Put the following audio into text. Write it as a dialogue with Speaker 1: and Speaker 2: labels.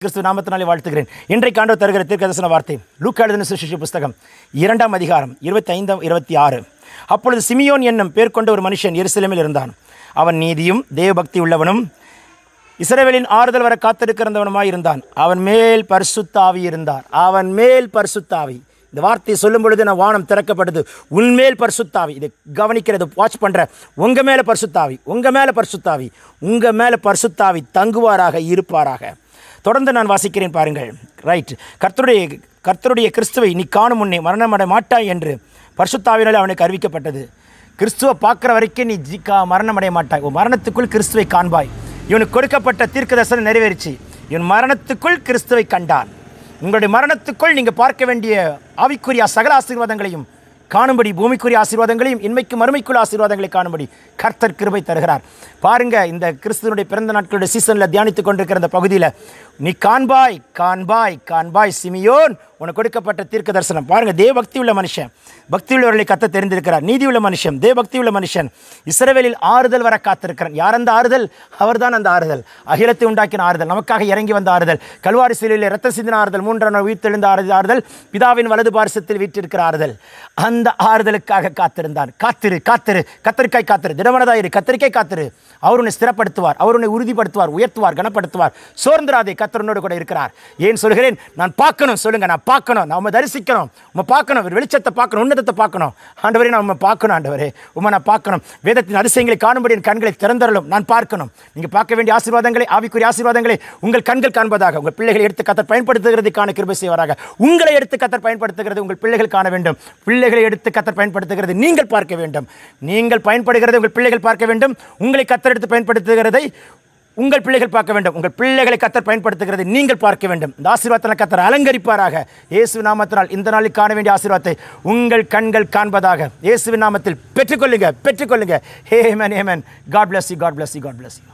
Speaker 1: கிறிஸ்து நாமத்தினாலே வாழ்த்துகிறேன் இன்றைக்கு ஆண்டவர் தருகிற தீர்க்கதரிசன வார்த்தை லூக்கா எழுதின சுவிசேஷ புஸ்தகம் இரண்டாம் அதிகாரம் இருபத்தி ஐந்தாம் இருபத்தி ஆறு அப்பொழுது சிமியோன் என்னும் பேர் கொண்ட ஒரு மனுஷன் எருசலேமில் இருந்தான் அவன் நீதியும் தேவபக்தி உள்ளவனும் இஸ்ரவேலின் ஆறுதல் வர காத்திருக்கிறவனுமாய் இருந்தான் அவன் மேல் பரிசுத்தாவி இருந்தார் அவன் மேல் பரிசுத்தாவி இந்த வார்த்தையை சொல்லும் பொழுது நான் வானம் திறக்கப்படுது உன்மேல் பரிசுத்தாவி இதை கவனிக்கிறது வாட்ச் பண்ணுற உங்கள் மேலே பரிசுத்தாவி உங்கள் மேலே பரிசுத்தாவி உங்கள் மேலே பரிசுத்தாவி தங்குவாராக இருப்பாராக தொடர்ந்து நான் வாசிக்கிறேன் பாருங்கள் ரைட் கர்த்தருடைய கர்த்தருடைய கிறிஸ்துவை நீ காணும் முன்னே மரணமடை மாட்டாய் என்று பரிசுத்தாவினால் அவனுக்கு அறிவிக்கப்பட்டது கிறிஸ்துவை பார்க்குற வரைக்கும் நீ ஜி கா மரணமடைய மாட்டாய் உன் மரணத்துக்குள் கிறிஸ்துவை காண்பாய் இவனுக்கு கொடுக்கப்பட்ட தீர்க்க தரிசனம் நிறைவேறிச்சு இவன் மரணத்துக்குள் கிறிஸ்துவை கண்டான் உங்களுடைய மரணத்துக்குள் நீங்கள் பார்க்க வேண்டிய ஆவிக்குரிய சகல ஆசீர்வாதங்களையும் காணும்படி பூமிக்குரிய ஆசீர்வாதங்களையும் இன்மைக்கு மறுமைக்குள்ள ஆசீர்வாதங்களை காணும்படி கர்த்தர் கிருபை தருகிறார் பாருங்க இந்த கிறிஸ்துவனுடைய பிறந்த நாட்களுடைய சீசனில் தியானித்துக் கொண்டிருக்கிற இந்த பகுதியில் நீ காண்பாய் காண்பாய் காண்பாய் சிமியோன் உனக்கு கொடுக்கப்பட்ட தீர்க்க தரிசனம் பாருங்க தேவ பக்தி உள்ள மனுஷன் பக்தி உள்ளவர்களை கத்த தெரிந்திருக்கிறார் நீதி உள்ள மனுஷன் தேவ பக்தி உள்ள மனுஷன் இஸ்ரவேலில் ஆறுதல் வர காத்திருக்கிறான் யார் அந்த ஆறுதல் அவர்தான் அந்த ஆறுதல் அகிலத்தை உண்டாக்கின ஆறுதல் நமக்காக இறங்கி வந்த ஆறுதல் கல்வாரி சிலையில் ரத்த சிந்தின ஆறுதல் மூன்றாம் நாள் உயிர்த்தெழுந்த ஆறுதல் ஆறுதல் பிதாவின் வலது பாரிசத்தில் வீற்றிருக்கிற ஆறுதல் அந்த ஆறுதலுக்காக காத்திருந்தான் காத்திரு காத்திரு கத்தரிக்காய் காத்திரு திடமனதாயிரு கத்தரிக்காய் காத்திரு அவர் உன்னை ஸ்திரப்படுத்துவார் அவர் உன்னை உறுதிப்படுத்துவார் உயர்த்துவார் கனப்படுத்துவார் சோர்ந்திராதே கத்தரனோடு கூட இருக்கிறார் ஏன் சொல்கிறேன் நான் பார்க்கணும் சொல்லுங்க நான் பார்க்கணும் நான் உண்மை தரிசிக்கணும் உண்மை பார்க்கணும் ஒரு வெளிச்சத்தை பார்க்கணும் உன்னதத்தை பார்க்கணும் ஆண்டவரே நான் உண்மை பார்க்கணும் ஆண்டவரே உண்மை நான் பார்க்கணும் வேதத்தின் அதிசயங்களை காணும்படி என் கண்களை திறந்தரலும் நான் பார்க்கணும் நீங்கள் பார்க்க வேண்டிய ஆசீர்வாதங்களை ஆவிக்குரிய ஆசீர்வாதங்களை உங்கள் கண்கள் காண்பதாக உங்கள் பிள்ளைகளை எடுத்து கத்தர் பயன்படுத்துகிறதுக்கான கிருபை செய்வாராக உங்களை எடுத்து கத்தர் பயன்படுத்துகிறது உங்கள் பிள்ளைகள் காண வேண்டும் பிள்ளைகளை எடுத்து கத்தர் பயன்படுத்துகிறது நீங்கள் பார்க்க வேண்டும் நீங்கள் பயன்படுகிறது உங்கள் பிள்ளைகள் பார்க்க வேண்டும் உங்களை கத்தர் எடுத்து பயன்படுத்துகிறதை உங்கள் பிள்ளைகள் பார்க்க வேண்டும் உங்கள் பிள்ளைகளை கத்தர் பயன்படுத்துகிறதை நீங்கள் பார்க்க வேண்டும் இந்த ஆசீர்வாதத்தில் கத்தர் அலங்கரிப்பாராக இயேசு நாமத்தினால் இந்த நாளில் காண வேண்டிய ஆசீர்வாதத்தை உங்கள் கண்கள் காண்பதாக இயேசுவின் நாமத்தில் பெற்றுக்கொள்ளுங்க பெற்றுக்கொள்ளுங்க hey man hey man God bless you God bless you God bless you